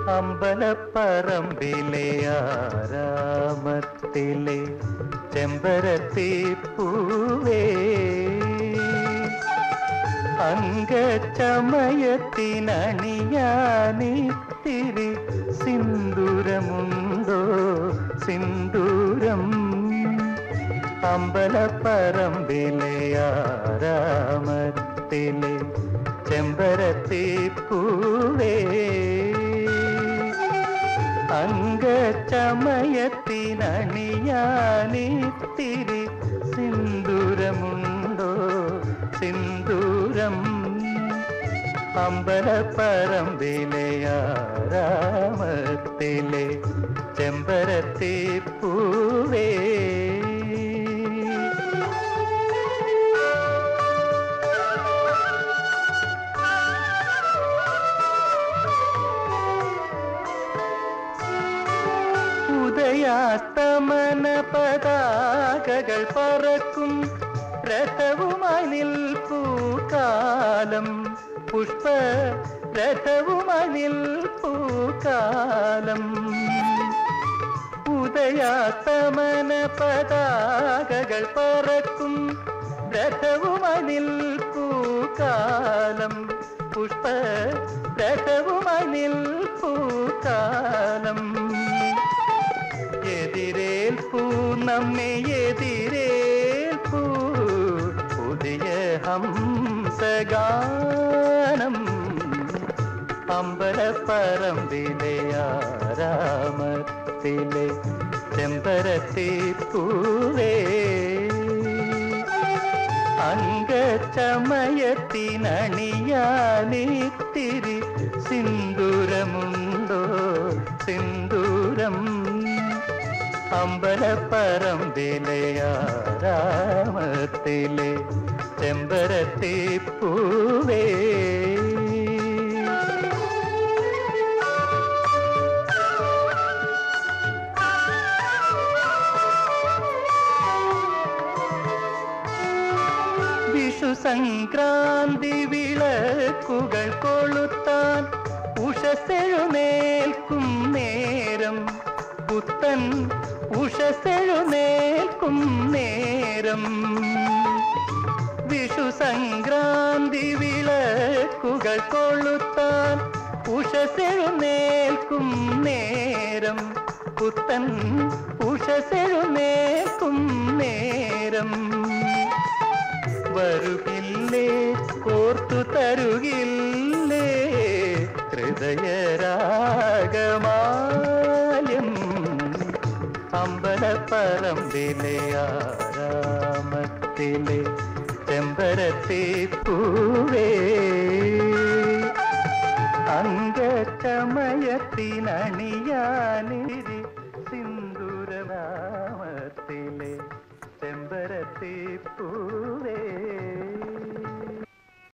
അമ്പലപ്പറമ്പിലെ ആരാമത്തിലെ ചെമ്പരത്തി പൂവേ അംഗച്ചമയത്തിനണിയാനിത്തിരി സിന്ദൂരമുണ്ടോ സിന്ദൂരം അമ്പലപ്പറമ്പിലെ ആരാമത്തിലെ ചെമ്പരത്തി പൂവേ അംഗച്ചമയത്തിനണിയാനിത്തിരി സിന്ദൂരമുണ്ടോ സിന്ദൂരം അമ്പലപ്പറമ്പിലെ ആരാമത്തിലെ ചെമ്പരത്തി പൂവേ ഉദയാസ്തമന പതാകകൾ പറക്കും രഥവുമായി നിൽപ്പൂക്കാലം പുഷ്പ രഥവുമായി നിൽപ്പൂക്കാലം ഉദയാസ്തമന പതാകകൾ പറക്കും രഥവുമായി നിൽപ്പൂക്കാലം പുഷ്പ രഥവുമായി നിൽപ്പൂക്കാലം എതിരേൽപ്പൂ നമ്മെ എതിരേൽപ്പൂ പുതിയ ഹംസഗാനം അമ്പലപ്പറമ്പിലെ ആരാമത്തിലെ ചെമ്പരത്തി പൂവേ അംഗച്ചമയത്തിനണിയാനിത്തിരി സിന്ദൂരമുണ്ടോ സിന്ദൂരം അമ്പലപ്പറമ്പിലെ ആരാമത്തിലെ ചെമ്പരത്തി പൂവേ വിഷു സംക്രാന്തി വിളക്കുകൾ കൊളുത്താൻ ഉഷസെഴുന്നേൽക്കും നേരം പുത്തൻ ഉഷസെഴുന്നേൽക്കും നേരം വിഷു സംക്രാന്തി വിളക്കുകൾ കൊളുത്താൻ ഉഷസെഴുന്നേൽക്കും നേരം പുത്തൻ ഉഷസെഴുന്നേൽക്കും നേരം വരുകില്ലേ കോർത്തു തരുകില്ലേ ഹൃദയരാഗമാല്യം അമ്പലപ്പറമ്പിലെ ആരാമത്തിലെ ചെമ്പരത്തി പൂവേ അംഗച്ചമയത്തിനണിയാനിരി സിന്ദൂരനാമത്തിലെ ചെമ്പരത്തി പൂ